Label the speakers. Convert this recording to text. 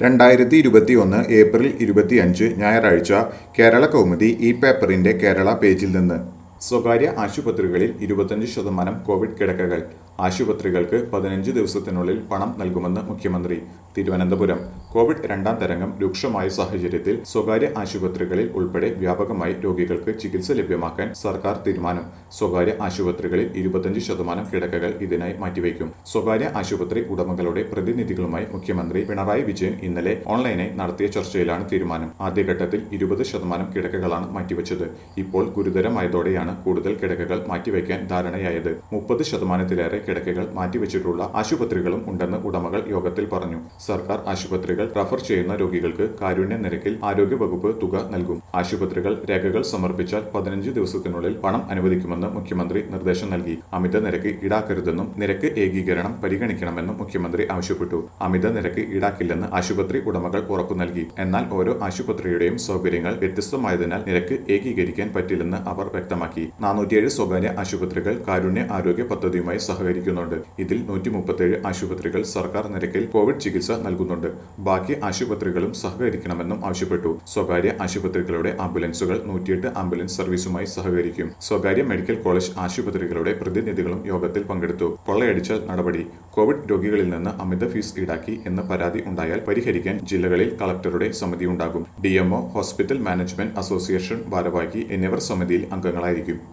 Speaker 1: രണ്ടായിരത്തി ഇരുപത്തിയൊന്ന് ഏപ്രിൽ ഇരുപത്തിയഞ്ച് ഞായറാഴ്ച കേരള കൗമുദി ഈ പേപ്പറിന്റെ കേരള പേജിൽ നിന്ന് സ്വകാര്യ ആശുപത്രികളിൽ ഇരുപത്തഞ്ച് ശതമാനം കോവിഡ് കിടക്കകൾ ആശുപത്രികൾക്ക് പതിനഞ്ച് ദിവസത്തിനുള്ളിൽ പണം നൽകുമെന്ന് മുഖ്യമന്ത്രി തിരുവനന്തപുരം കോവിഡ് രണ്ടാം തരംഗം രൂക്ഷമായ സാഹചര്യത്തിൽ സ്വകാര്യ ആശുപത്രികളിൽ ഉൾപ്പെടെ വ്യാപകമായി രോഗികൾക്ക് ചികിത്സ ലഭ്യമാക്കാൻ സർക്കാർ തീരുമാനം സ്വകാര്യ ആശുപത്രികളിൽ ഇരുപത്തഞ്ച് ശതമാനം കിടക്കകൾ ഇതിനായി മാറ്റിവെക്കും സ്വകാര്യ ആശുപത്രി ഉടമകളുടെ പ്രതിനിധികളുമായി മുഖ്യമന്ത്രി പിണറായി വിജയൻ ഇന്നലെ ഓൺലൈനായി നടത്തിയ ചർച്ചയിലാണ് തീരുമാനം ആദ്യഘട്ടത്തിൽ ഇരുപത് ശതമാനം കിടക്കകളാണ് മാറ്റിവെച്ചത് ഇപ്പോൾ ഗുരുതരമായതോടെയാണ് കൂടുതൽ കിടക്കകൾ മാറ്റിവെക്കാൻ ധാരണയായത് മുപ്പത് ശതമാനത്തിലേറെ കിടക്കകൾ മാറ്റിവെച്ചിട്ടുള്ള ആശുപത്രികളും ഉണ്ടെന്ന് ഉടമകൾ യോഗത്തിൽ പറഞ്ഞു സർക്കാർ ആശുപത്രികൾ റഫർ ചെയ്യുന്ന രോഗികൾക്ക് കാരുണ്യ നിരക്കിൽ ആരോഗ്യവകുപ്പ് തുക നൽകും ആശുപത്രികൾ രേഖകൾ സമർപ്പിച്ചാൽ പതിനഞ്ച് ദിവസത്തിനുള്ളിൽ പണം അനുവദിക്കുമെന്ന് മുഖ്യമന്ത്രി നിർദ്ദേശം നൽകി അമിത നിരക്ക് ഈടാക്കരുതെന്നും നിരക്ക് ഏകീകരണം പരിഗണിക്കണമെന്നും മുഖ്യമന്ത്രി ആവശ്യപ്പെട്ടു അമിത നിരക്ക് ഈടാക്കില്ലെന്ന് ആശുപത്രി ഉടമകൾ ഉറപ്പു നൽകി എന്നാൽ ഓരോ ആശുപത്രിയുടെയും സൗകര്യങ്ങൾ വ്യത്യസ്തമായതിനാൽ നിരക്ക് ഏകീകരിക്കാൻ പറ്റില്ലെന്ന് അവർ വ്യക്തമാക്കി നാനൂറ്റിയേഴ് സ്വകാര്യ ആശുപത്രികൾ കാരുണ്യ ആരോഗ്യ പദ്ധതിയുമായി സഹകരിക്കുന്നുണ്ട് ഇതിൽ നൂറ്റി മുപ്പത്തേഴ് ആശുപത്രികൾ സർക്കാർ നിരക്കിൽ കോവിഡ് ചികിത്സ നൽകുന്നുണ്ട് ബാക്കി ആശുപത്രികളും സഹകരിക്കണമെന്നും ആവശ്യപ്പെട്ടു സ്വകാര്യ ആശുപത്രികളുടെ ആംബുലൻസുകൾ നൂറ്റിയെട്ട് ആംബുലൻസ് സർവീസുമായി സഹകരിക്കും സ്വകാര്യ മെഡിക്കൽ കോളേജ് ആശുപത്രികളുടെ പ്രതിനിധികളും യോഗത്തിൽ പങ്കെടുത്തു കൊള്ളയടിച്ചാൽ നടപടി കോവിഡ് രോഗികളിൽ നിന്ന് അമിത ഫീസ് ഈടാക്കി എന്ന് പരാതി ഉണ്ടായാൽ പരിഹരിക്കാൻ ജില്ലകളിൽ കളക്ടറുടെ സമിതി ഉണ്ടാകും ഡിഎംഒ ഹോസ്പിറ്റൽ മാനേജ്മെന്റ് അസോസിയേഷൻ ഭാരവാഹി എന്നിവർ സമിതിയിൽ അംഗങ്ങളായിരിക്കും